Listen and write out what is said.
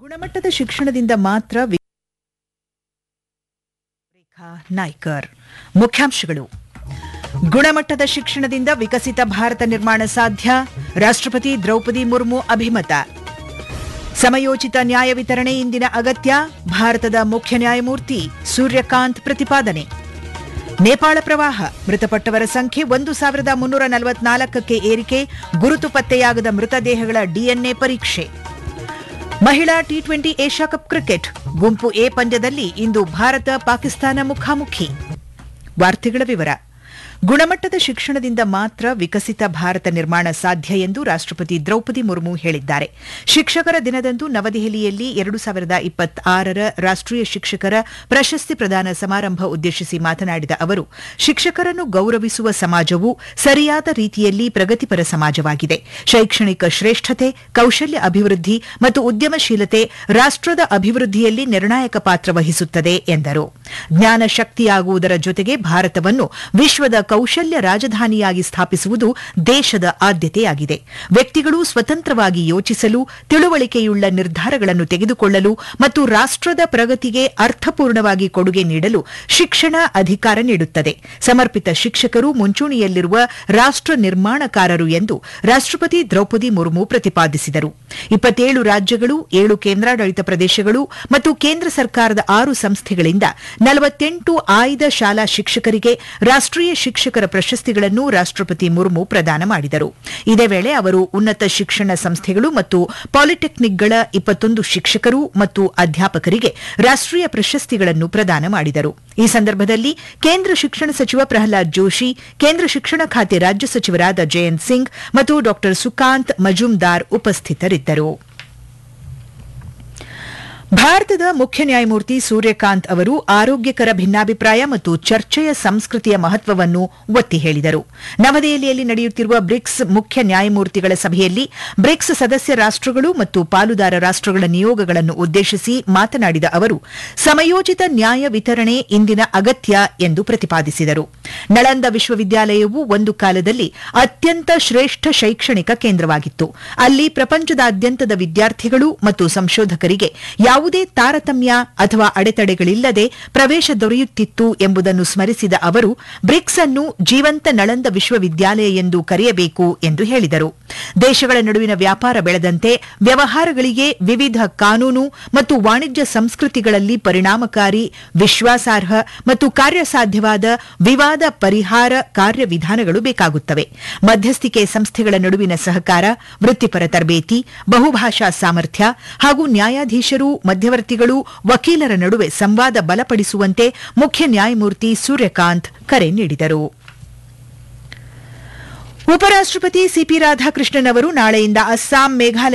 ಗುಣಮಟ್ಟದ ಶಿಕ್ಷಣದಿಂದ ಮಾತ್ರ ವಿ- ರೇಖಾ ನಾಯ್ಕರ್ ಮುಖ್ಯಾಂಶಗಳು ಗುಣಮಟ್ಟದ ಶಿಕ್ಷಣದಿಂದ ವಿಕಸಿತ ಭಾರತ ನಿರ್ಮಾಣ ಸಾಧ್ಯ ರಾಷ್ಟ್ರಪತಿ ದ್ರೌಪದಿ ಮುರ್ಮು ಅಭಿಮತ ಸಮಯೋಚಿತ ನ್ಯಾಯ ವಿತರಣೆ ಇಂದಿನ ಅಗತ್ಯ ಭಾರತದ ಮುಖ್ಯ ನ್ಯಾಯಮೂರ್ತಿ ಸೂರ್ಯಕಾಂತ್ ಪ್ರತಿಪಾದನೆ ನೇಪಾಳ ಪ್ರವಾಹ ಮೃತಪಟ್ಟವರ ಸಂಖ್ಯೆ ಒಂದು ಸಾವಿರದ ಮುನ್ನೂರ ನಲವತ್ನಾಲ್ಕಕ್ಕೆ ಏರಿಕೆ ಗುರುತು ಪತ್ತೆಯಾಗದ ಮೃತದೇಹಗಳ ಡಿಎನ್ಎ ಪರೀಕ್ಷೆ ಮಹಿಳಾ T twenty Asia cup cricket ಗುಂಪು ಎ ಪಂದ್ಯದಲ್ಲಿ ಇಂದು ಭಾರತ ಪಾಕಿಸ್ತಾನ ಮುಖಾಮುಖಿ ವಾರ್ತೆಗಳ ವಿವರ ಗುಣಮಟ್ಟದ ಶಿಕ್ಷಣದಿಂದ ಮಾತ್ರ ವಿಕಸಿತ ಭಾರತ ನಿರ್ಮಾಣ ಸಾಧ್ಯ ಎಂದು ರಾಷ್ಟ್ರಪತಿ ದ್ರೌಪದಿ ಮುರ್ಮು ಹೇಳಿದ್ದಾರೆ ಶಿಕ್ಷಕರ ದಿನದಂದು ನವದೆಹಲಿಯಲ್ಲಿ ಎರಡು ಸಾವಿರದ ಇಪ್ಪತ್ತಾರರ ರಾಷ್ಟ್ರೀಯ ಶಿಕ್ಷಕರ ಪ್ರಶಸ್ತಿ ಪ್ರದಾನ ಸಮಾರಂಭ ಉದ್ದೇಶಿಸಿ ಮಾತನಾಡಿದ ಅವರು ಶಿಕ್ಷಕರನ್ನು ಗೌರವಿಸುವ ಸಮಾಜವು ಸರಿಯಾದ ರೀತಿಯಲ್ಲಿ ಪ್ರಗತಿಪರ ಸಮಾಜವಾಗಿದೆ ಶೈಕ್ಷಣಿಕ ಶ್ರೇಷ್ಠತೆ ಕೌಶಲ್ಯ ಅಭಿವೃದ್ಧಿ ಮತ್ತು ಉದ್ಯಮಶೀಲತೆ ರಾಷ್ಟ್ರದ ಅಭಿವೃದ್ಧಿಯಲ್ಲಿ ನಿರ್ಣಾಯಕ ಪಾತ್ರ ವಹಿಸುತ್ತದೆ ಎಂದರು ಜ್ಞಾನ ಶಕ್ತಿಯಾಗುವುದರ ಜೊತೆಗೆ ಭಾರತವನ್ನು ವಿಶ್ವದ ಕೌಶಲ್ಯ ರಾಜಧಾನಿಯಾಗಿ ಸ್ಥಾಪಿಸುವುದು ದೇಶದ ಆದ್ಯತೆಯಾಗಿದೆ ವ್ಯಕ್ತಿಗಳು ಸ್ವತಂತ್ರವಾಗಿ ಯೋಚಿಸಲು ತಿಳುವಳಿಕೆಯುಳ್ಳ ನಿರ್ಧಾರಗಳನ್ನು ತೆಗೆದುಕೊಳ್ಳಲು ಮತ್ತು ರಾಷ್ಟ್ರದ ಪ್ರಗತಿಗೆ ಅರ್ಥಪೂರ್ಣವಾಗಿ ಕೊಡುಗೆ ನೀಡಲು ಶಿಕ್ಷಣ ಅಧಿಕಾರ ನೀಡುತ್ತದೆ ಸಮರ್ಪಿತ ಶಿಕ್ಷಕರು ಮುಂಚೂಣಿಯಲ್ಲಿರುವ ರಾಷ್ಟ್ರ ನಿರ್ಮಾಣಕಾರರು ಎಂದು ರಾಷ್ಟ್ರಪತಿ ದ್ರೌಪದಿ ಮುರ್ಮು ಪ್ರತಿಪಾದಿಸಿದರು ಇಪ್ಪತ್ತೇಳು ರಾಜ್ಯಗಳು ಏಳು ಕೇಂದ್ರಾಡಳಿತ ಪ್ರದೇಶಗಳು ಮತ್ತು ಕೇಂದ್ರ ಸರ್ಕಾರದ ಆರು ಸಂಸ್ಥೆಗಳಿಂದ ನಲವತ್ತೆಂಟು ಆಯ್ದ ಶಾಲಾ ಶಿಕ್ಷಕರಿಗೆ ರಾಷ್ಟ್ರೀಯ ಶಿಕ್ಷಕರ ಪ್ರಶಸ್ತಿಗಳನ್ನು ರಾಷ್ಟ್ರಪತಿ ಮುರ್ಮು ಪ್ರದಾನ ಮಾಡಿದರು ಇದೇ ವೇಳೆ ಅವರು ಉನ್ನತ ಶಿಕ್ಷಣ ಸಂಸ್ಥೆಗಳು ಮತ್ತು ಪಾಲಿಟೆಕ್ನಿಕ್ಗಳ ಇಪ್ಪತ್ತೊಂದು ಶಿಕ್ಷಕರು ಮತ್ತು ಅಧ್ಯಾಪಕರಿಗೆ ರಾಷ್ಟ್ರೀಯ ಪ್ರಶಸ್ತಿಗಳನ್ನು ಪ್ರದಾನ ಮಾಡಿದರು ಈ ಸಂದರ್ಭದಲ್ಲಿ ಕೇಂದ್ರ ಶಿಕ್ಷಣ ಸಚಿವ ಪ್ರಹ್ಲಾದ್ ಜೋಶಿ ಕೇಂದ್ರ ಶಿಕ್ಷಣ ಖಾತೆ ರಾಜ್ಯ ಸಚಿವರಾದ ಜಯಂತ್ ಸಿಂಗ್ ಮತ್ತು ಡಾ ಸುಕಾಂತ್ ಮಜುಮ್ದಾರ್ ಉಪಸ್ಥಿತರಿದ್ದರು ಭಾರತದ ಮುಖ್ಯ ನ್ಯಾಯಮೂರ್ತಿ ಸೂರ್ಯಕಾಂತ್ ಅವರು ಆರೋಗ್ಯಕರ ಭಿನ್ನಾಭಿಪ್ರಾಯ ಮತ್ತು ಚರ್ಚೆಯ ಸಂಸ್ಕೃತಿಯ ಮಹತ್ವವನ್ನು ಒತ್ತಿ ಹೇಳಿದರು ನವದೆಹಲಿಯಲ್ಲಿ ನಡೆಯುತ್ತಿರುವ ಬ್ರಿಕ್ಸ್ ಮುಖ್ಯ ನ್ಯಾಯಮೂರ್ತಿಗಳ ಸಭೆಯಲ್ಲಿ ಬ್ರಿಕ್ಸ್ ಸದಸ್ಯ ರಾಷ್ಟ್ರಗಳು ಮತ್ತು ಪಾಲುದಾರ ರಾಷ್ಟ್ರಗಳ ನಿಯೋಗಗಳನ್ನು ಉದ್ದೇಶಿಸಿ ಮಾತನಾಡಿದ ಅವರು ಸಮಯೋಚಿತ ನ್ಯಾಯ ವಿತರಣೆ ಇಂದಿನ ಅಗತ್ಯ ಎಂದು ಪ್ರತಿಪಾದಿಸಿದರು ನಳಂದ ವಿಶ್ವವಿದ್ಯಾಲಯವು ಒಂದು ಕಾಲದಲ್ಲಿ ಅತ್ಯಂತ ಶ್ರೇಷ್ಠ ಶೈಕ್ಷಣಿಕ ಕೇಂದ್ರವಾಗಿತ್ತು ಅಲ್ಲಿ ಪ್ರಪಂಚದಾದ್ಯಂತದ ವಿದ್ಯಾರ್ಥಿಗಳು ಮತ್ತು ಸಂಶೋಧಕರಿಗೆ ಯಾವುದೇ ತಾರತಮ್ಯ ಅಥವಾ ಅಡೆತಡೆಗಳಿಲ್ಲದೆ ಪ್ರವೇಶ ದೊರೆಯುತ್ತಿತ್ತು ಎಂಬುದನ್ನು ಸ್ಮರಿಸಿದ ಅವರು ಬ್ರಿಕ್ಸ್ ಅನ್ನು ಜೀವಂತ ನಳಂದ ವಿಶ್ವವಿದ್ಯಾಲಯ ಎಂದು ಕರೆಯಬೇಕು ಎಂದು ಹೇಳಿದರು ದೇಶಗಳ ನಡುವಿನ ವ್ಯಾಪಾರ ಬೆಳೆದಂತೆ ವ್ಯವಹಾರಗಳಿಗೆ ವಿವಿಧ ಕಾನೂನು ಮತ್ತು ವಾಣಿಜ್ಯ ಸಂಸ್ಕೃತಿಗಳಲ್ಲಿ ಪರಿಣಾಮಕಾರಿ ವಿಶ್ವಾಸಾರ್ಹ ಮತ್ತು ಕಾರ್ಯಸಾಧ್ಯವಾದ ವಿವಾದ ಪರಿಹಾರ ಕಾರ್ಯವಿಧಾನಗಳು ಬೇಕಾಗುತ್ತವೆ ಮಧ್ಯಸ್ಥಿಕೆ ಸಂಸ್ಥೆಗಳ ನಡುವಿನ ಸಹಕಾರ ವೃತ್ತಿಪರ ತರಬೇತಿ ಬಹುಭಾಷಾ ಸಾಮರ್ಥ್ಯ ಹಾಗೂ ನ್ಯಾಯಾಧೀಶರು ಮಧ್ಯವರ್ತಿಗಳು ವಕೀಲರ ನಡುವೆ ಸಂವಾದ ಬಲಪಡಿಸುವಂತೆ ಮುಖ್ಯ ನ್ಯಾಯಮೂರ್ತಿ ಸೂರ್ಯಕಾಂತ್ ಕರೆ ನೀಡಿದರು ಉಪರಾಷ್ಟ್ರಪತಿ ಸಿಪಿ ರಾಧಾಕೃಷ್ಣನ್ ಅವರು ನಾಳೆಯಿಂದ ಅಸ್ಸಾಂ ಮೇಘಾಲಯ